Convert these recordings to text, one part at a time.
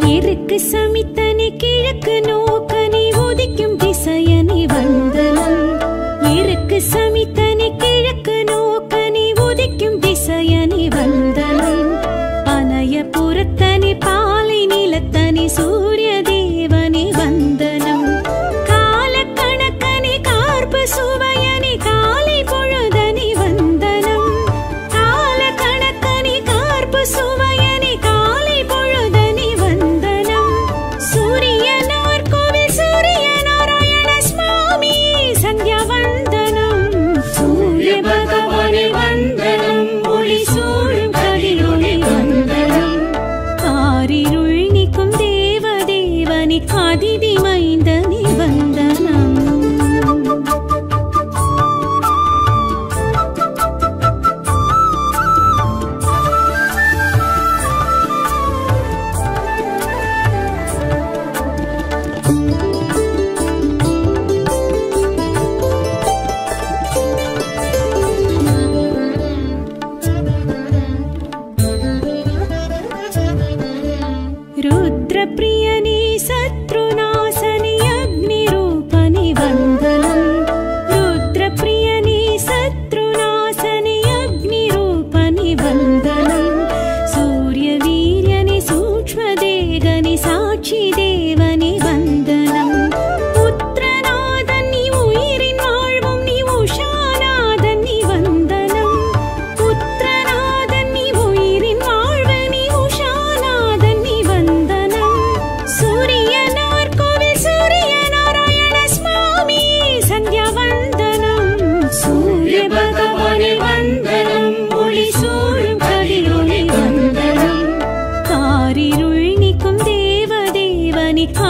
இருக்கு சமித்தனி கிழக்கு நோக்கனி உதிக்கும் திசையனி வந்தனம் இருக்கு சமித்தனி கிழக்கு நோக்கனி உதிக்கும் திசையனி வந்தனம் அனய புறத்தனி பாலை நிலத்தனி சூரிய தேவனி வந்தனம் கால கணக்கனி கார்ப்பு சுவையனி காலை பொழுதனி வந்தனம் கால கணக்கனி கார்ப்பு சுவையனி காலை பொழுதனி வந்தனம் சூரியனார் கோவில் சூரிய நாராயண சுவாமி சந்தியா வந்தனம் சூரிய பகவானே வந்தனம் ஒளி சூழும் கதிரொளி வந்தனம் காரிருள் நீக்கும் தேவ தேவனி அதிதி மைந்தனி வந்தனம் रुद्रप्रियनि शत्रुनाशनि अग्निरूपनि वन्दनम् रुद्रप्रियनि शत्रुनाशनि अग्निरूपनि वन्दनम् सूर्यवीर्यनि सूक्ष्मदेगनि साक्षिदेवनि वन्दनम् புத்திரநாதன் நீ உயிரின் வாழ்வும் நீ உஷாநாதன் நீ வந்தனம் புத்திரநாதன் நீ உயிரின் வாழ்வு நீ உஷாநாதன் நீ வந்தனம் சூரியனார் கோவில் சூரிய நாராயண சுவாமி சந்தியா வந்தனம் சூரிய பகவானே வந்தனம் ஒளி சூழும் கதிரொளி வந்தனம் காரிருள் நீக்கும் தேவ தேவனி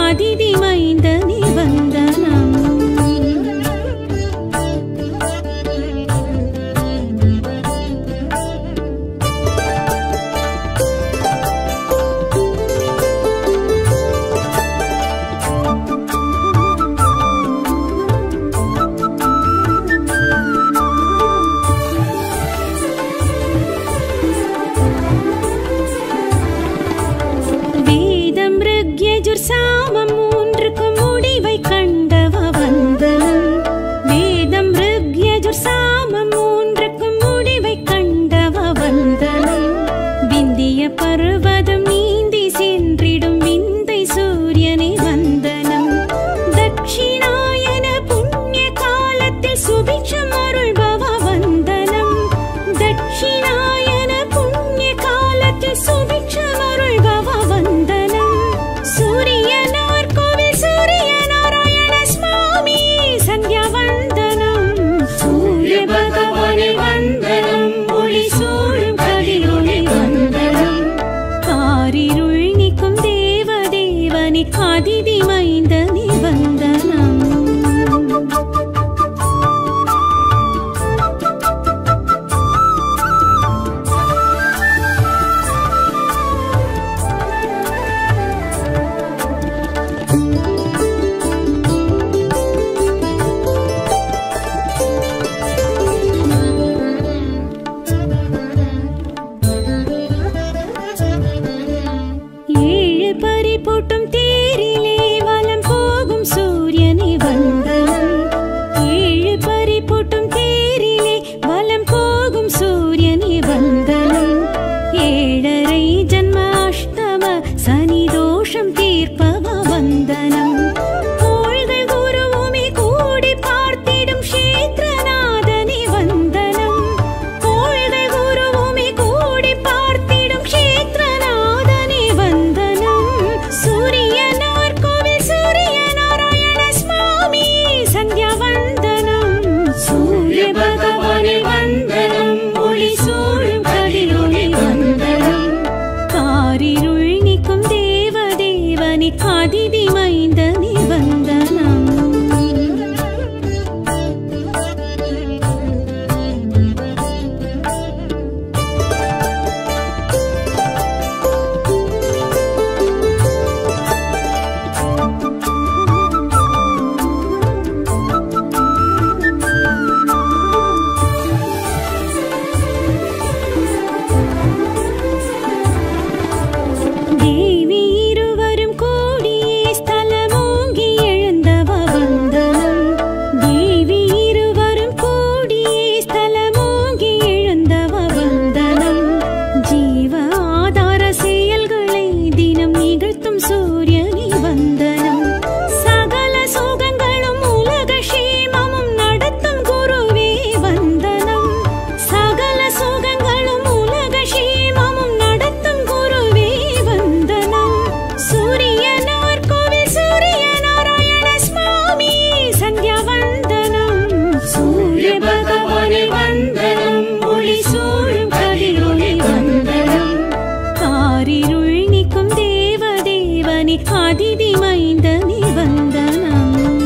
ஆதார செயல்களை தினம் நிகழ்த்தும் சூரியனி வந்தனம் சகல சுகங்களும் உலக க்ஷேமமும் நடத்தும் குருவே வந்தனம் சகல சுகங்களும் உலக க்ஷேமமும் நடத்தும் குருவே வந்தனம் சூரியனார் கோவில் சூரிய நாராயண சுவாமி சந்தியா வந்தனம் சூரிய பகவானே வந்தனம் ஒளி சூழும் கதிரொளி வந்தனம் காரிருள் நீக்கும் தேவ தேவனி அதிதி மைந்தனி வந்தனம்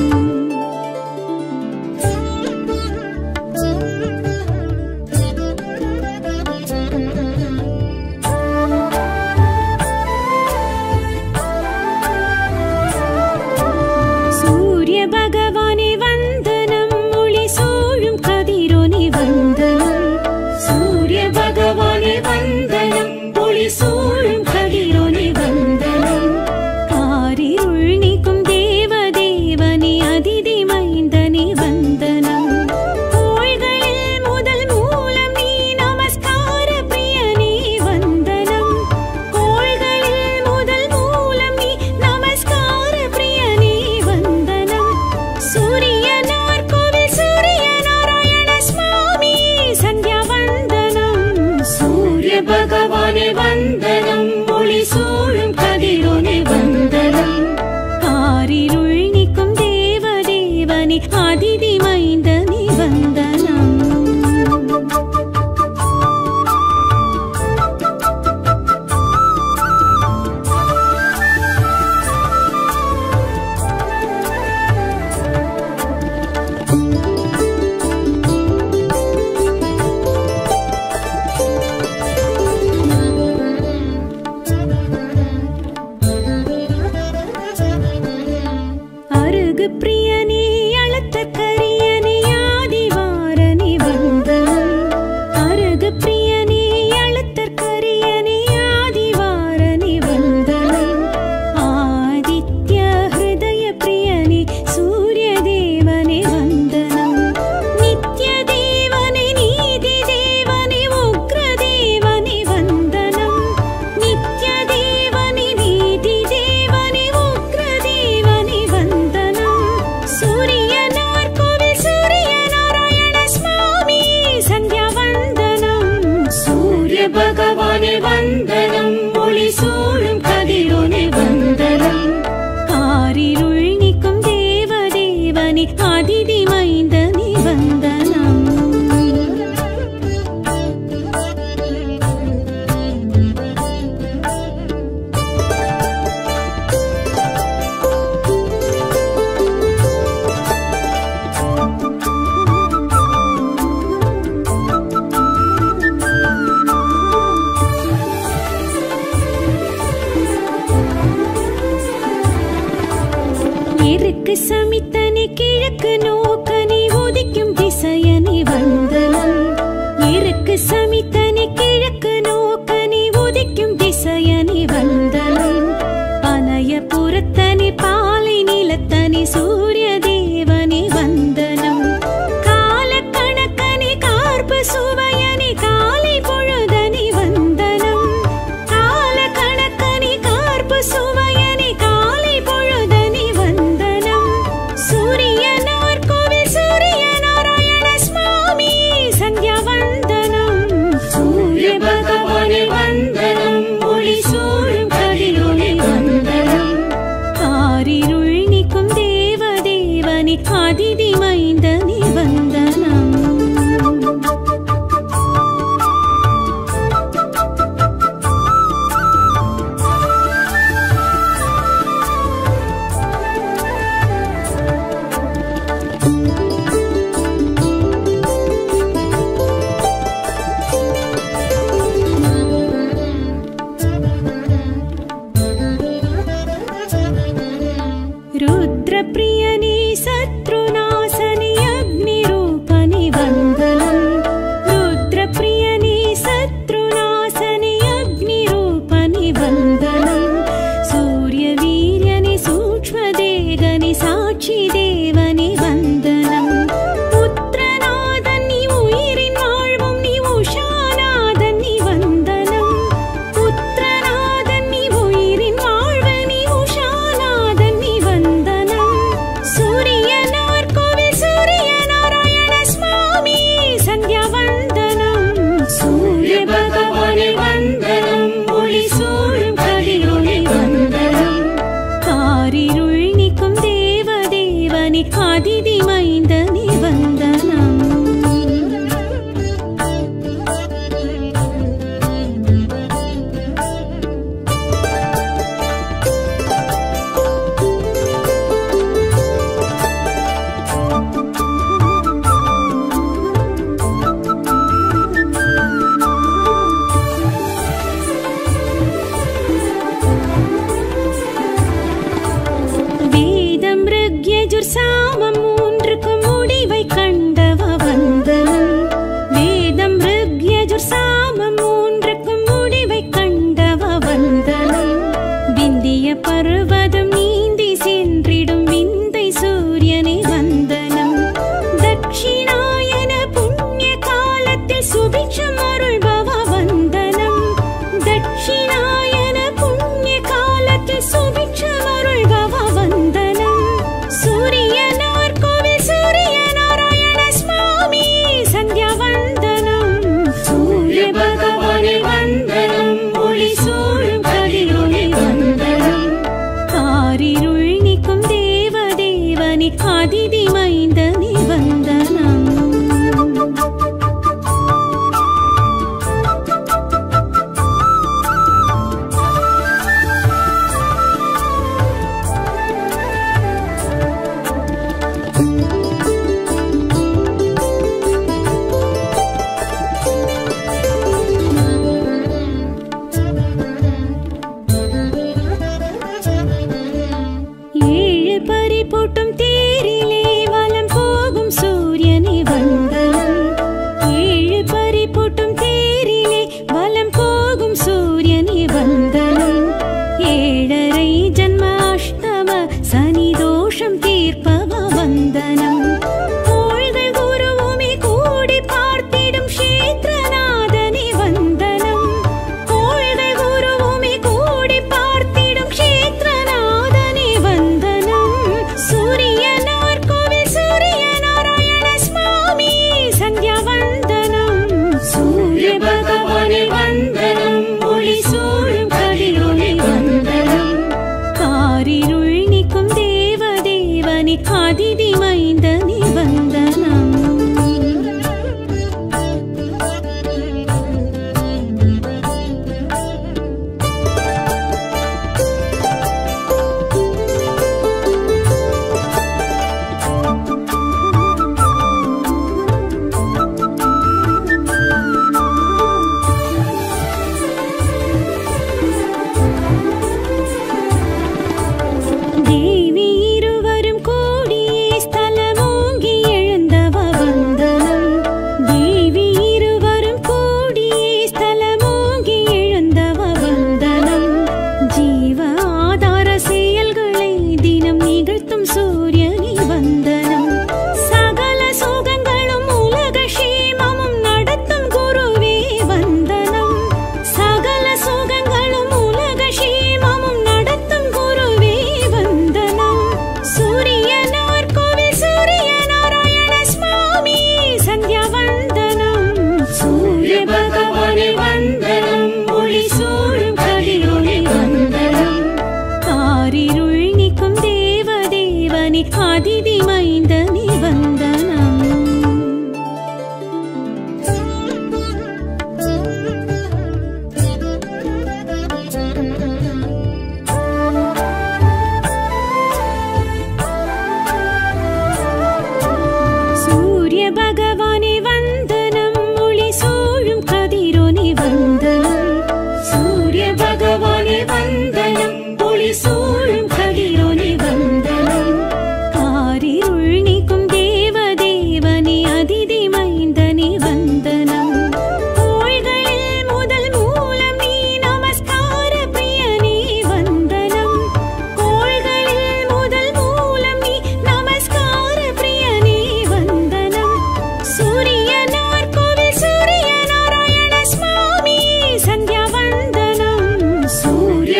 சூரிய பகவானே வந்தனம் ஒளி சூழும் கதிரொனி வந்தனம் சூரிய பகவானே வந்தனம் ஒளி சூழும் கதிரொனி வந்தனம் காரிருள் நீக்கும் தேவ தேவனி அதிதி மைந்தனி வந்தனம் கோள்களில் முதல் மூலம் நீ நமஸ்கார பிரியனே வந்தனம் கோள்களில் முதல் மூலம் நீ நமஸ்கார பிரியனே வந்தனம் சூரியனார் கோவில் சூரிய நாராயண சுவாமி சந்தியா வந்தனம் சூரிய பகவானே வந்தனம் ஒளி சூழும் கதிரொனி வந்தனம் காரிருள் நீக்கும் தேவ தேவனி அதிதி மைந்தனி வந்தனம் அருகு பிரியனே அழுத்த கரியனே ஆதிவாரனி வந்தனம் அருகு பிரியனே அழுத்த கரியனே ஆதிவாரனி வந்தனம் ஆதித்ய ஹிருதய பிரியனே சூரிய தேவனே வந்தனம் நித்ய தேவனே நீதி தேவனே உக்ர தேவனே வந்தனம் நித்ய தேவனே நீதி தேவனே உக்ர தேவனே வந்தனம் சூரியனார் கோவில் சூரிய நாராயண சுவாமி சந்தியா வந்தனம் சூரிய பகவானே வந்தனம் ஒளி சூழும் கதிரொனி வந்தனம் காரிருள் நீக்கும் தேவ தேவனி அதிதி மைந்தனி வந்தனம் இருக்கு சமித்தனி கிழக்கு நோக்கனி உதிக்கும் திசையனி வந்தனம் இருக்கு சமித்தனி கிழக்கு நோக்கனி உதிக்கும் திசையனி வந்தனம் பனைய புறத்தனி பாலை நிலத்தனி சூரிய தேவனி வந்தனம் கால கணக்கனி கார்பு சுவையனி காலை பொழுதனி வந்தனம் கால கணக்கனி கார்பு சுவையனி காலை பொழுதனி வந்தனம் சூரியனார் கோவில் சூரிய நாராயண சுவாமி சந்தியா வந்தனம்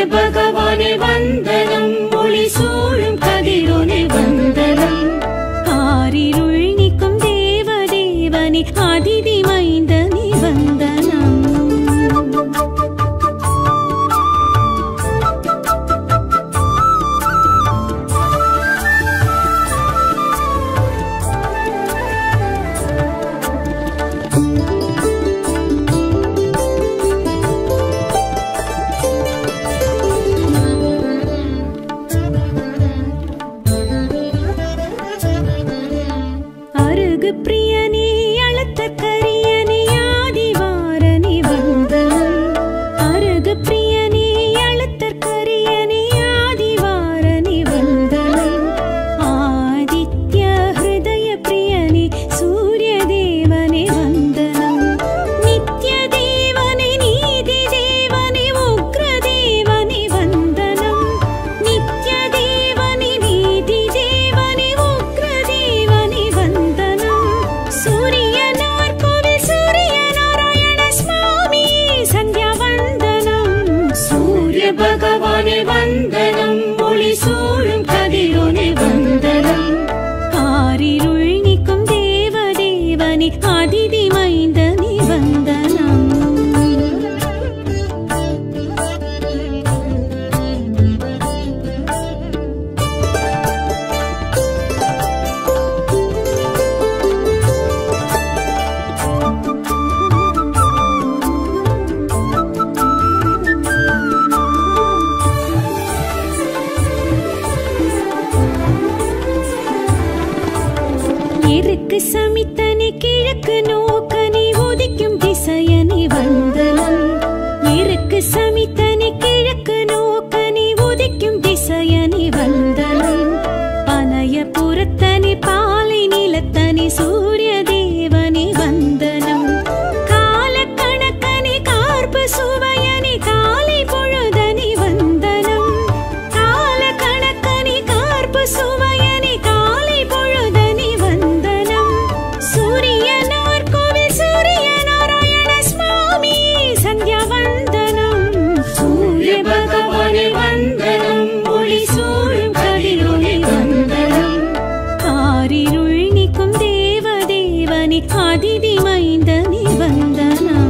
பகவானே வந்தனம் ஒளி சூழும் கதிரோனே வந்தனம் ஆரிருள் நீக்கும் தேவ தேவனே அதிதி மைந்தனே வந்தனம் அருகு பிரியனே அழுத்த கரியனே ஆதிவாரனே வந்தனம் அருகு பிரியனே அழுத்த கரியனே ஆதிவாரனே வந்தனம் ஆதித்ய ஹிருதய பிரியனே சூரிய தேவனே வந்தனம் நித்ய தேவனே நீதி தேவனே உக்ர தேவனே வந்தனம் நித்ய தேவனே நீதி தேவனே உக்ர தேவனே வந்தனம் சூரியனார் கோவில் சூரிய நாராயண சுவாமி சந்தியா வந்தனம் சூரிய பகவானே வந்தனம் ஒளி சூழும் கதிரோனே வந்தனம் ஆரிருள் நீக்கும் தேவ தேவனே அதிதி மைந்தனே வந்தனம் இருக்கு சமித்தனி கிழக்கு நோக்கனி உதிக்கும் திசையனி வந்தனம் இருக்கு சமித்தனி கிழக்கு நோக்கனி உதிக்கும் திசையனி வந்தனம் பனைய புறத்தனி பாலை நிலத்தனி சூரிய தேவனி வந்தனம் கால கணக்கனி கார்பு சுவையனி காலை பொழுதனி வந்தனம் கால கணக்கனி கார்பு சுவையனி காலை பொழுதனி வந்தனம் சூரியனார் கோவில் சூரிய நாராயண சுவாமி சந்தியா வந்தனம் சூரிய பகவானே வந்தனம் ஒளி சூழும் கதிரொளி வந்தனம் ஆரிருள் நீக்கும் தேவ தேவனே அதிதி மைந்தனே வந்தனம்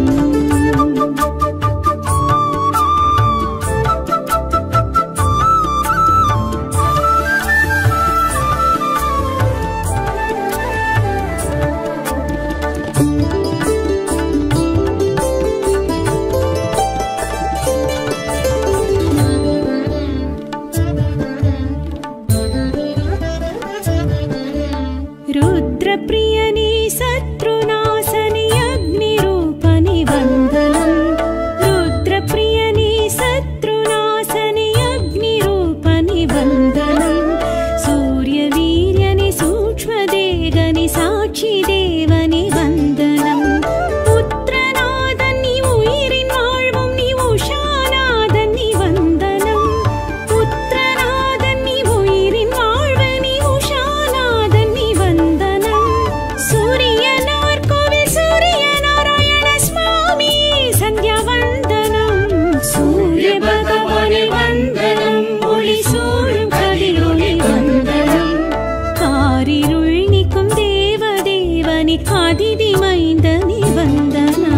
रुद्रप्रियने शत्रुनाशने अग्निरूपनि वन्दनम् रुद्रप्रियने शत्रुनाशने अग्निरूपनि वन्दनम् सूर्यवीर्यनि सूक्ष्मदेगनि साक्षिदेवनि वन्दनम् புத்திரநாதன் நீ உயிரின் வாழ்வும் நீ உஷாநாதன் நீ வந்தனம் புத்திரநாதன் நீ உயிரின் வாழ்வு நீ உஷாநாதன் நீ வந்தனம் சூரியனார் கோவில் சூரிய நாராயண சுவாமி சந்தியா வந்தனம் சூரிய பகவானே வந்தனம் ஒளி சூழும் கதிரொளி வந்தனம் ஆரிருள் நீக்கும் தேவ தேவனே அதிதி மைந்தனே வந்தனம்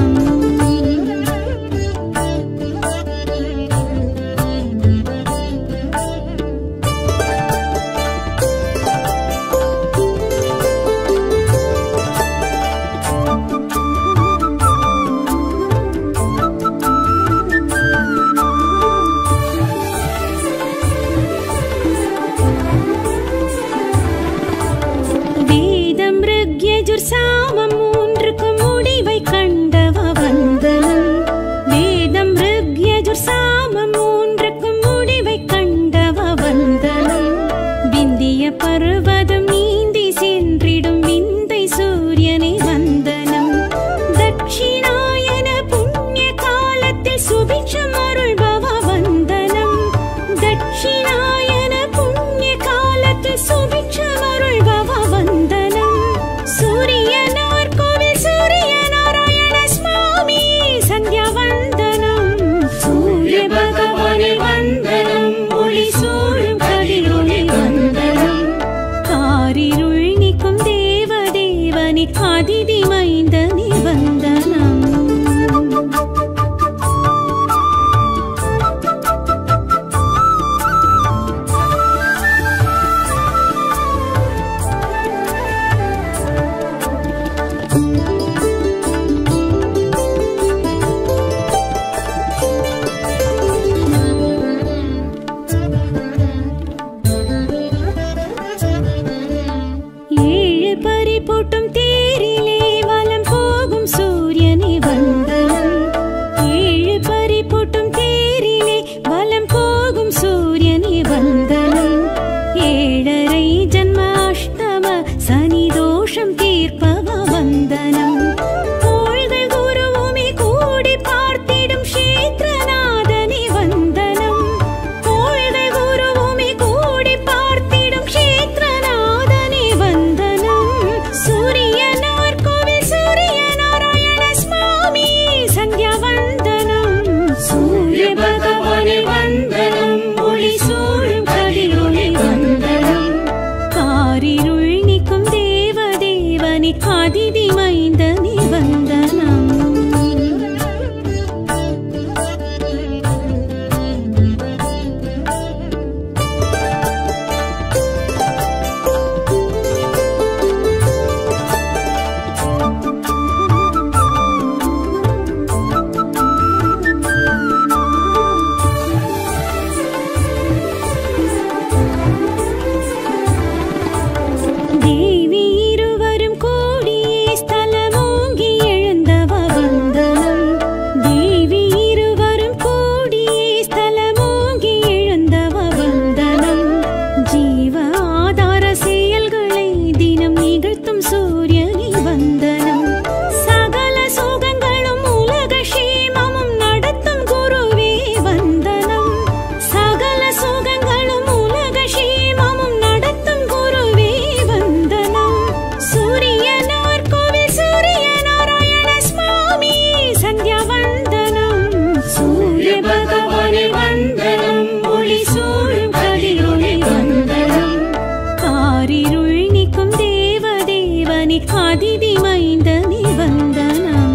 வேதம் ருக்யஜுர் சாமம் மூன்றுக்கும் முடிவை கண்டவ வந்தனம் வேதம் ருக்யஜுர் சாமம் மூன்றுக்கும் முடிவை கண்டவ வந்தனம் விந்திய பர்வதம் நீந்தி சென்றிடும் விந்தை சூரியனை வந்தனம் தட்சிணாயன புண்ணிய காலத்தில் சுபிட்சம் அருள்பவ வந்தனம் தட்சிணாயன புண்ணிய காலத்தில் சுபிட்சம் அருள்பவ வந்தனம் சூரியனார் கோவில் சூரிய நாராயண சுவாமி சந்தியா வந்தனம் சூரிய பகவான் பகவானே வந்தனம் ஒளி சூழும் கதிரொளி வந்தனம் காரிருள் நீக்கும் தேவ தேவனி அதிதி மைந்தனி வந்தனம்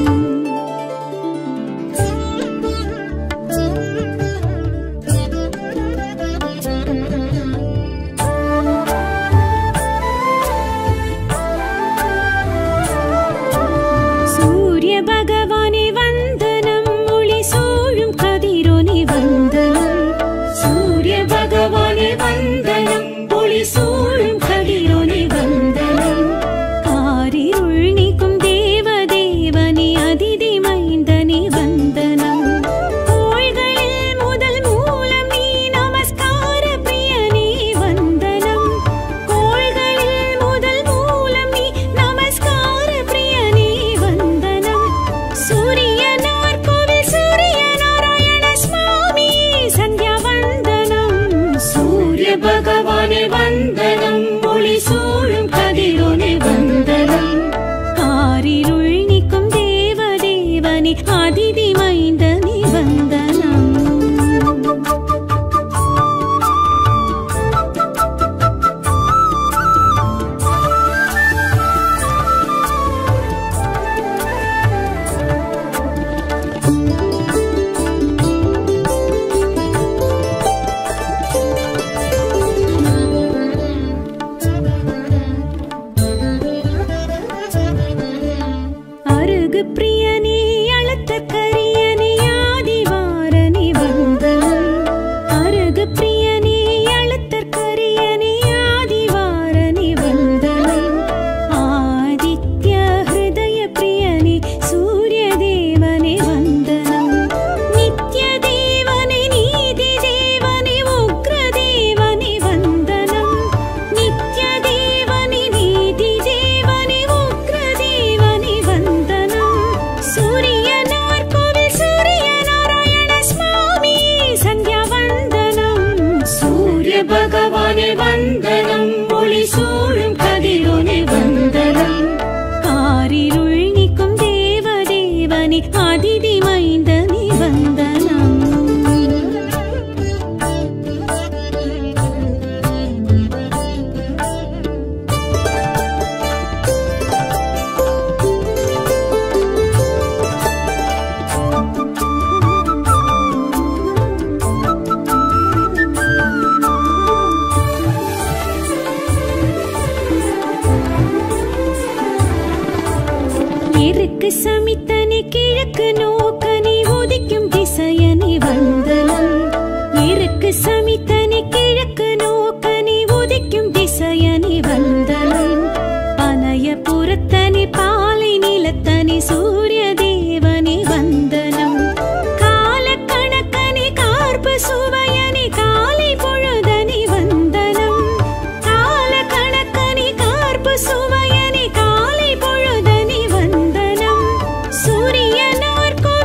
சூரிய பகவானே வந்தனம் ஒளி சூழும் கதிரொனி வந்தனம் சூரிய பகவானே வந்தனம் ஒளி சூழும் கதிரொனி வந்தனம் காரிருள் நீக்கும் தேவ தேவனி அதிதி மைந்தனி வந்தனம் கோள்களில் முதல் மூலம் நீ நமஸ்கார பிரியனே வந்தனம் கோள்களில் முதல் மூலம் நீ நமஸ்கார பிரியனே வந்தனம் சூரியனார் கோவில் சூரிய நாராயண சுவாமி சந்தியா வந்தனம் சூரிய பகவானே வந்தனம் ஒளி சூழும் கதிரொனி வந்தனம் காரிருள் நீக்கும் தேவ தேவனி அதிதி மைந்தனி வந்தனம் அருகு பிரியனே அழுத்த கரியனே ஆதிவாரனி வந்தனம் அருகு பிரியனே அழுத்த கரியனே ஆதிவாரனி வந்தனம் ஆதித்ய ஹிருதய பிரியனே சூரிய தேவனே வந்தனம் நித்ய தேவனே நீதி தேவனே உக்ர தேவனே வந்தனம் நித்ய தேவனே நீதி தேவனே உக்ர தேவனே வந்தனம் சூரியனார் கோவில் சூரிய நாராயண சுவாமி சந்தியா வந்தனம் சூரிய பகவானே வந்தனம் ஒளி சூழும் கதிரொனி வந்தனம் காரிருள் நீக்கும் தேவ தேவனி அதிதி மைந்தனி வந்தனம் இருக்கு சமித்தனி கிழக்கு நோக்கனி உதிக்கும் திசையனி வந்தனம் இருக்கு சமித்தனி கிழக்கு நோக்கனி உதிக்கும் திசையனி வந்தனம் பனைய புறத்தனி பாலை நிலத்தனி சூரிய தேவனி வந்தனம் கால கணக்கனி கார்பு சுவையனி காலை பொழுதனி வந்தனம் கால கணக்கனி கார்பு சுவையனி காலை பொழுதனி வந்தனம் சூரியனார் கோவில்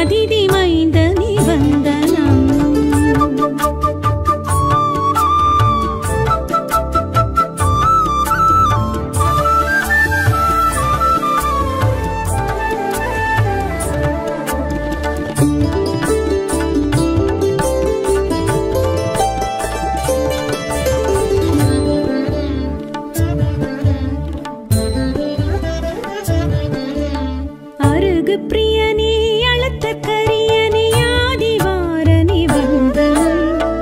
அதிதி மைந்தனி வந்தனம் அருகு பிரியனே அழுத்த கரியனே ஆதிவாரனே வந்தனம்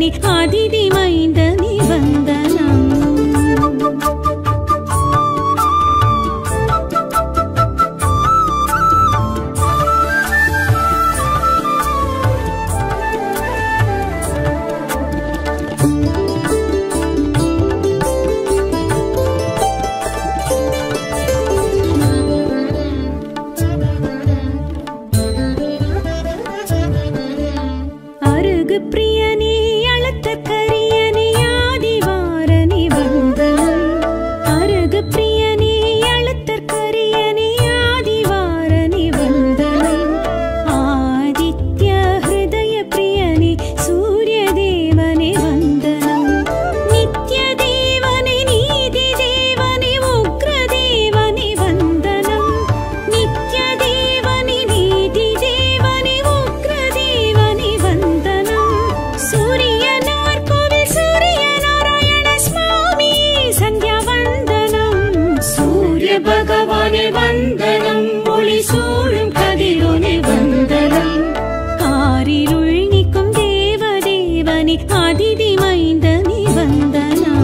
தேவனே அதிதி மைந்தனி வந்தனம் அருகு பிரியனே அழுத்த கரியனே ஆதிவாரனி வந்தனம் அருகு பிரியனே அழுத்த கரியனே ஆதிவாரனி வந்தனம் ஆதித்ய ஹிருதய பிரியனே சூரிய தேவனே வந்தனம் நித்ய தேவனே நீதி தேவனே உக்ர தேவனே வந்தனம் நித்ய தேவனே நீதி தேவனே உக்ர தேவனே வந்தனம் சூரியனார் கோவில் சூரிய நாராயண சுவாமி சந்தியா வந்தனம் சூரிய பகவானே வந்தனம் ஒளி சூழும் கதிரோனே வந்தனம் காரிருள் நீக்கும் தேவ தேவனே அதிதி மைந்தனி வந்தனம்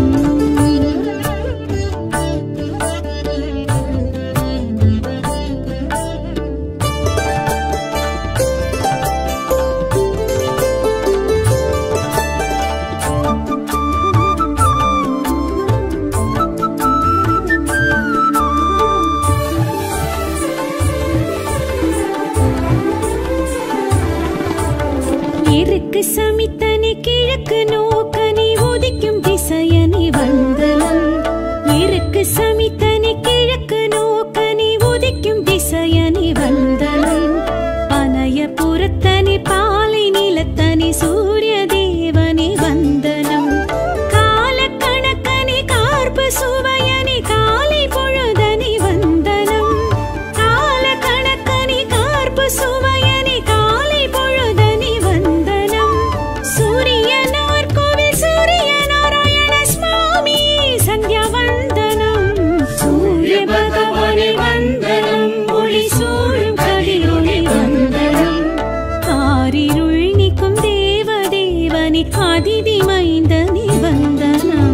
இருக்கு சமித்தனி கிழக்கு நோக்கனி உதிக்கும் திசையனி வந்தனம் இருக்கு சமித்தனி கிழக்கு நோக்கனி உதிக்கும் திசையனி வந்தனம் பனைய புறத்தனி பாலை நிலத்தனி சூரிய தேவனி வந்தனம் கால கணக்கனி கார்பு சுவையனி காலை பொழுதனி வந்தனம் கால கணக்கனி கார்பு சுவையனி காலை பொழுதனி வந்தனம் சூரியனார் கோவில் சூரிய நாராயண சுவாமி சந்தியா வந்தனம் சூரிய பகவானே வந்தனம் ஒளி சூழும் கதிரொளி வந்தனம் காரிருள் நீக்கும் தேவ தேவனி அதிதி மைந்தனி வந்தனம்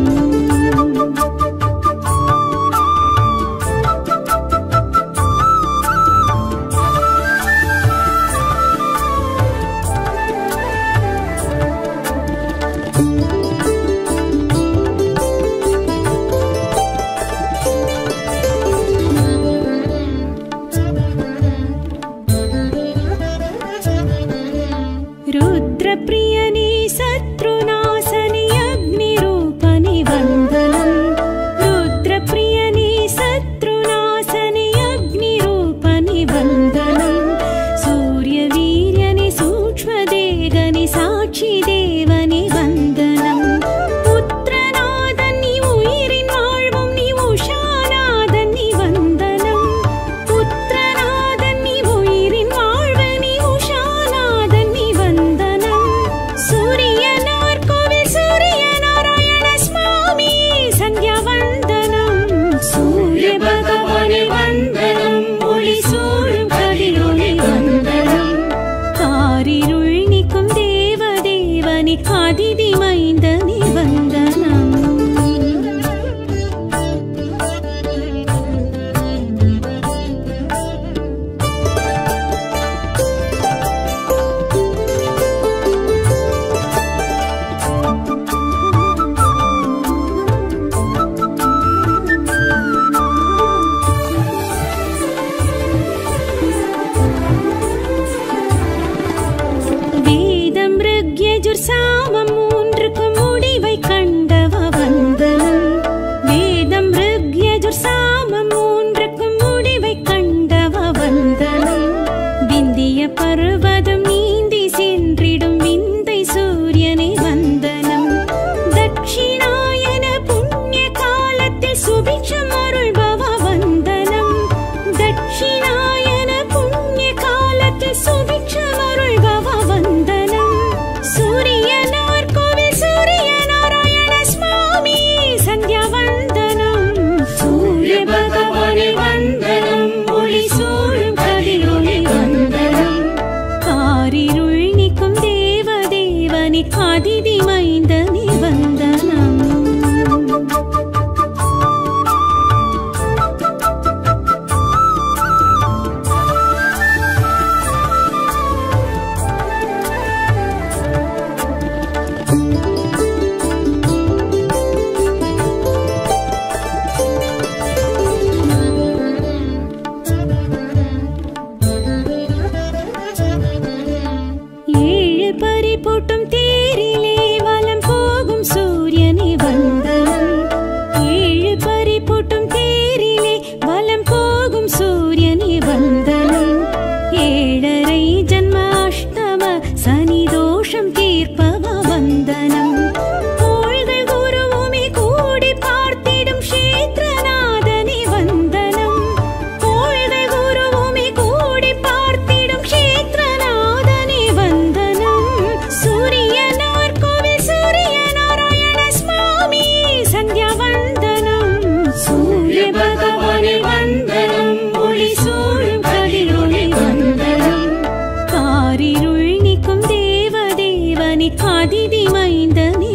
रुद्रप्रियने शत्रुनाशनि अग्निरूपनि वन्दनम् रुद्रप्रियने शत्रुनाशनि अग्निरूपनि वन्दनम् सूर्यवीर्यनि सूक्ष्मदेगनि साक्षिदेवनि वन्दनम् புத்திரநாதன் நீ உயிரின் வாழ்வும் நீ உஷாநாதன் நீ வந்தனம் புத்திரநாதன் நீ உயிரின் வாழ்வு நீ உஷாநாதன் நீ வந்தனம் சூரியனார் கோவில் சூரிய நாராயண சுவாமி சந்தியா வந்தனம் சூரிய பகவானே வந்தனம் ஒளி சூழும் கதிரொளி வந்தனம் காரிருள் நீக்கும் தேவ தேவனி அதிதி மைந்தனி வந்தனம் வேதம் ருக்யஜுர் சாமம் மூன்றுக்கும் முடிவை கண்டவ வந்தனம் வேதம் ருக்யஜுர் சாமம் மூன்றுக்கும் முடிவை கண்டவ வந்தனம் விந்திய பர்வதம் நீந்தி சென்றிடும் விந்தை சூரியனை வந்தனம் தட்சிணாயன புண்ணிய காலத்தில் சுபிக்ஷம் அருள்பவ வந்தனம் தட்சிணாயன புண்ணிய காலத்தில் சுபிக்ஷம் அருள்பவ வந்தனம் சூரியனார் கோ அதிதி மைந்தனி வந்தனம் ஏழு பறிபோட்டும் தேரிலே வலம் போகும் சூரியனே வந்தனம் ஏழு பறிபோட்டும் தேரிலே வலம் போகும் சூரியனே வந்தனம் ஏழரை ஜன்ம அஷ்டம சனி தோஷம் தீர்ப்பவ வந்தனம் கோள்கள் குருவுமே கூடி பார்த்திடும் க்ஷேத்ரநாதனே வந்தனம் கோள்கள் குருவுமே கூடி பார்த்திடும் க்ஷேத்ரநாதனே வந்தனம் சூரியனார் கோவில் சூரிய நாராயண சுவாமி சந்தியா வந்தனம் சூரிய பகவானே வந்தனம் ஒளி சூழும் கதிரொளி வந்தனம் காரிருள் நீக்கும் தேவ தேவனி அதிதி மைந்தனி